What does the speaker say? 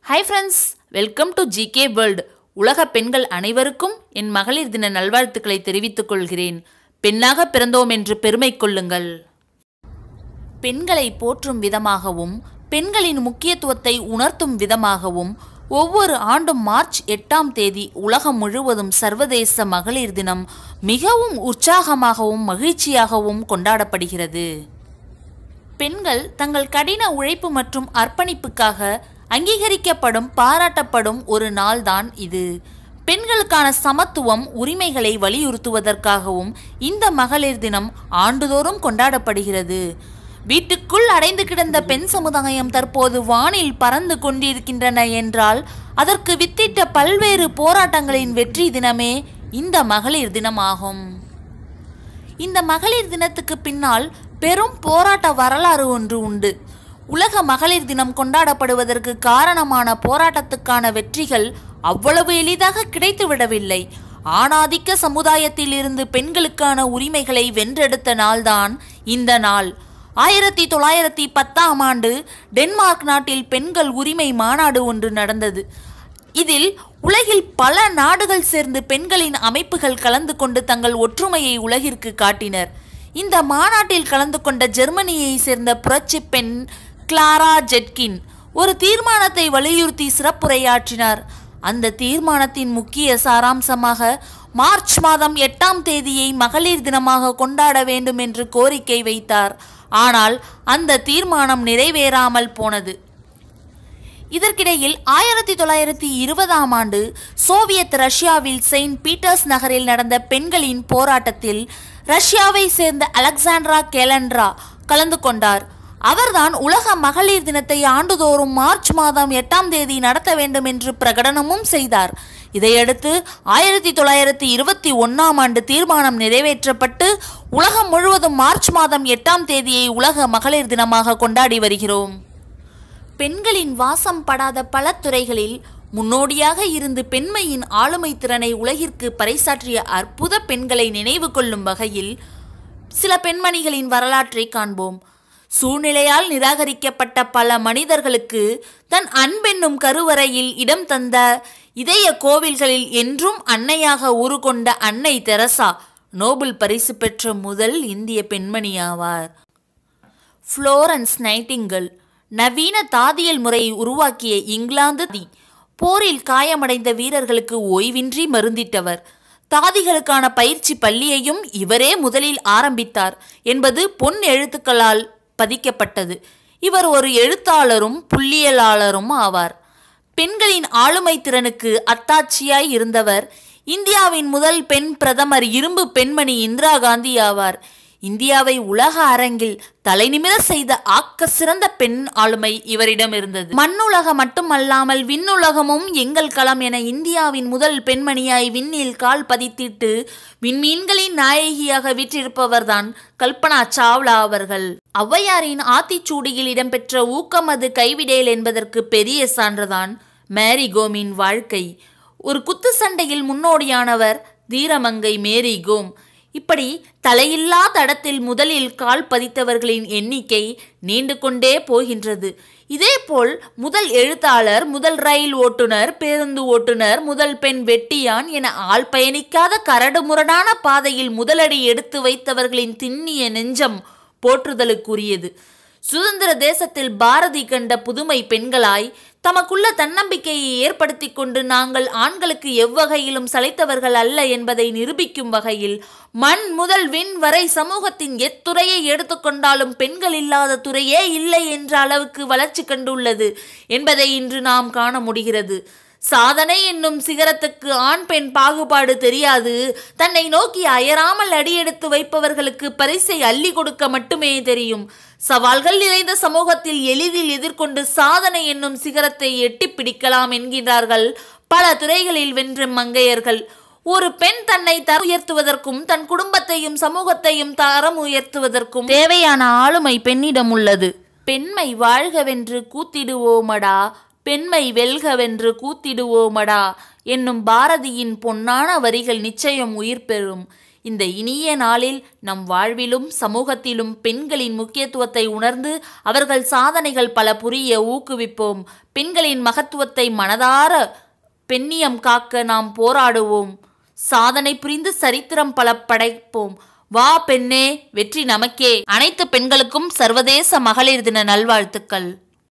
hi friends welcome to GK world உலக பெண்கள் அனைவருக்கும் என் மகளிர் தின நல்வாழ்த்துக்களை தெரிவித்துக் கொள்கிறேன் பெண்ணாக பிறந்தோம் என்று பெருமை கொள்ளுங்கள் பெண்களை போற்றும் விதமாகவும் பெண்களின் முக்கியத்துவத்தை உணர்த்தும் விதமாகவும் ஒவ்வொரு ஆண்டும் மார்ச் எட்டாம் தேதி உலகம் முழுவதும் சர்வதேச மகளிர் தினம் மிகவும் உற்சாகமாகவும் மகிழ்ச்சியாகவும் கொண்டாடப்படுகிறது பெண்கள் தங்கள் கடின உழைப்பு மற்றும் அர்ப்பணிப்புக்காக அங்கீகரிக்கப்படும் பாராட்டப்படும் ஒரு நாள்தான் இது பெண்களுக்கான சமத்துவம் உரிமைகளை வலியுறுத்துவதற்காகவும் இந்த மகளிர் தினம் ஆண்டுதோறும் கொண்டாடப்படுகிறது வீட்டுக்குள் அடைந்து கிடந்த பெண் சமுதாயம் தற்போது வானில் பறந்து கொண்டிருக்கின்றன என்றால் அதற்கு வித்திட்ட பல்வேறு போராட்டங்களின் வெற்றி தினமே இந்த மகளிர் தினமாகும் இந்த மகளிர் தினத்துக்கு பின்னால் பெரும் போராட்ட வரலாறு ஒன்று உண்டு உலக மகளிர் தினம் கொண்டாடப்படுவதற்கு காரணமான போராட்டத்துக்கான வெற்றிகள் அவ்வளவு எளிதாக கிடைத்துவிடவில்லை ஆணாதிக்க சமுதாயத்தில் இருந்து பெண்களுக்கான உரிமைகளை வென்றெடுத்த நாள்தான் இந்த நாள் ஆயிரத்தி தொள்ளாயிரத்தி பத்தாம் ஆண்டு டென்மார்க் நாட்டில் பெண்கள் உரிமை மாநாடு ஒன்று நடந்தது இதில் உலகில் பல நாடுகள் சேர்ந்து பெண்களின் அமைப்புகள் கலந்து கொண்டு தங்கள் ஒற்றுமையை உலகிற்கு காட்டினர் இந்த மாநாட்டில் கலந்து கொண்ட ஜெர்மனியை சேர்ந்த புரட்சி பெண் கிளாரா ஜெட்கின் ஒரு தீர்மானத்தை வலியுறுத்தி சிறப்புரையாற்றினார் அந்த தீர்மானத்தின் முக்கிய சாராம்சமாக மார்ச் மாதம் எட்டாம் தேதியை மகளிர் தினமாக கொண்டாட வேண்டும் என்று கோரிக்கை வைத்தார் ஆனால் அந்த தீர்மானம் நிறைவேறாமல் போனது இதற்கிடையில் ஆயிரத்தி தொள்ளாயிரத்தி இருபதாம் ஆண்டு சோவியத் ரஷ்யாவில் செயின்ட் பீட்டர்ஸ் நகரில் நடந்த பெண்களின் போராட்டத்தில் ரஷ்யாவை சேர்ந்த அலெக்சாண்ட்ரா கேலண்ட்ரா கலந்து கொண்டார் அவர்தான் உலக மகளிர் தினத்தை ஆண்டுதோறும் மார்ச் மாதம் எட்டாம் தேதி நடத்த வேண்டும் என்று பிரகடனமும் செய்தார் இதையடுத்து ஆயிரத்தி தொள்ளாயிரத்தி இருபத்தி ஒன்னாம் ஆண்டு தீர்மானம் நிறைவேற்றப்பட்டு உலகம் முழுவதும் மார்ச் மாதம் எட்டாம் தேதியை உலக மகளிர் தினமாக கொண்டாடி வருகிறோம் பெண்களின் வாசம் படாத பல துறைகளில் முன்னோடியாக இருந்து பெண்மையின் ஆளுமை திறனை உலகிற்கு பறைசாற்றிய அற்புத பெண்களை நினைவு கொள்ளும் வகையில் சில பெண்மணிகளின் வரலாற்றை காண்போம் சூழ்நிலையால் நிராகரிக்கப்பட்ட பல மனிதர்களுக்கு தன் அன்பென்னும் கருவறையில் இடம் தந்த இதய கோவில்களில் என்றும் அன்னையாக உருகொண்ட அன்னை தெரசா நோபல் பரிசு பெற்ற முதல் இந்திய பெண்மணி ஆவார் புளோரன்ஸ் நைட்டிங்கல் நவீன தாதியல் முறையை உருவாக்கிய இங்கிலாந்து தி போரில் காயமடைந்த வீரர்களுக்கு ஓய்வின்றி மருந்திட்டவர் தாதிகளுக்கான பயிற்சி பள்ளியையும் இவரே முதலில் ஆரம்பித்தார் என்பது பொன் எழுத்துக்களால் பதிக்கப்பட்டது இவர் ஒரு எழுத்தாளரும் புள்ளியலாளரும் ஆவார் பெண்களின் ஆளுமை திறனுக்கு அத்தாட்சியாய் இருந்தவர் இந்தியாவின் முதல் பெண் பிரதமர் இரும்பு பெண்மணி இந்திரா காந்தி ஆவார் இந்தியாவை உலக அரங்கில் தலைநிமிர செய்த ஆக்க சிறந்த பெண் ஆளுமை இவரிடம் இருந்தது மண்ணுலக மட்டுமல்லாமல் விண்ணுலகமும் எங்கள் களம் என இந்தியாவின் முதல் பெண்மணியாய் விண்ணில் கால் பதித்திட்டு விண்மீன்களின் நாயகியாக வீற்றிருப்பவர்தான் கல்பனா சாவ்லா அவர்கள் ஔவையாரின் ஆத்திச்சூடியில் இடம்பெற்ற ஊக்கமது கைவிடேல் என்பதற்கு பெரிய சான்றுதான் மேரி கோமின் வாழ்க்கை ஒரு குத்து சண்டையில் முன்னோடியானவர் தீரமங்கை மேரி கோம் இப்படி தலையில்லா தடத்தில் முதலில் கால் பதித்தவர்களின் எண்ணிக்கை நீண்டு கொண்டே போகின்றது இதேபோல் முதல் எழுத்தாளர் முதல் ரயில் ஓட்டுநர் பேருந்து ஓட்டுநர் முதல் பெண் வெட்டியான் என ஆள் பயணிக்காத கரடுமுரடான பாதையில் முதலடி எடுத்து வைத்தவர்களின் திண்ணிய நெஞ்சம் போற்றுதலுக்குரியது சுதந்திர தேசத்தில் பாரதி கண்ட புதுமை பெண்களாய் தமக்குள்ள தன்னம்பிக்கையை ஏற்படுத்தி கொண்டு நாங்கள் ஆண்களுக்கு எவ்வகையிலும் சளைத்தவர்கள் அல்ல என்பதை நிரூபிக்கும் வகையில் மண் முதல் விண் வரை சமூகத்தின் எத்துறையை எடுத்துக்கொண்டாலும் பெண்கள் இல்லாத துறையே இல்லை என்ற அளவுக்கு வளர்ச்சி கண்டுள்ளது என்பதை இன்று நாம் காண முடிகிறது சாதனை என்னும் சிகரத்துக்கு ஆண் பெண் பாகுபாடு தெரியாது தன்னை நோக்கி அயராமல் அடியெடுத்து வைப்பவர்களுக்கு பரிசை அள்ளி கொடுக்க மட்டுமே தெரியும் சவால்கள் நிறைந்த சமூகத்தில் எளிதில் எதிர்கொண்டு சாதனை என்னும் சிகரத்தை எட்டி பிடிக்கலாம் என்கிறார்கள் பல துறைகளில் வென்ற மங்கையர்கள் ஒரு பெண் தன்னை தர உயர்த்துவதற்கும் தன் குடும்பத்தையும் சமூகத்தையும் தரம் உயர்த்துவதற்கும் தேவையான ஆளுமை பெண்ணிடம் உள்ளது பெண்மை வாழ்கவென்று கூத்திடுவோமடா பெண்மை வெல்கவென்று கூத்திடுவோமடா என்னும் பாரதியின் பொன்னான வரிகள் நிச்சயம் உயிர் பெறும் இந்த இனிய நாளில் நம் வாழ்விலும் சமூகத்திலும் பெண்களின் முக்கியத்துவத்தை உணர்ந்து அவர்கள் சாதனைகள் பல புரிய ஊக்குவிப்போம் பெண்களின் மகத்துவத்தை மனதார பெண்ணியம் காக்க நாம் போராடுவோம் சாதனை புரிந்து சரித்திரம் பல படைப்போம் வா பெண்ணே வெற்றி நமக்கே அனைத்து பெண்களுக்கும் சர்வதேச மகளிர் தின நல்வாழ்த்துக்கள்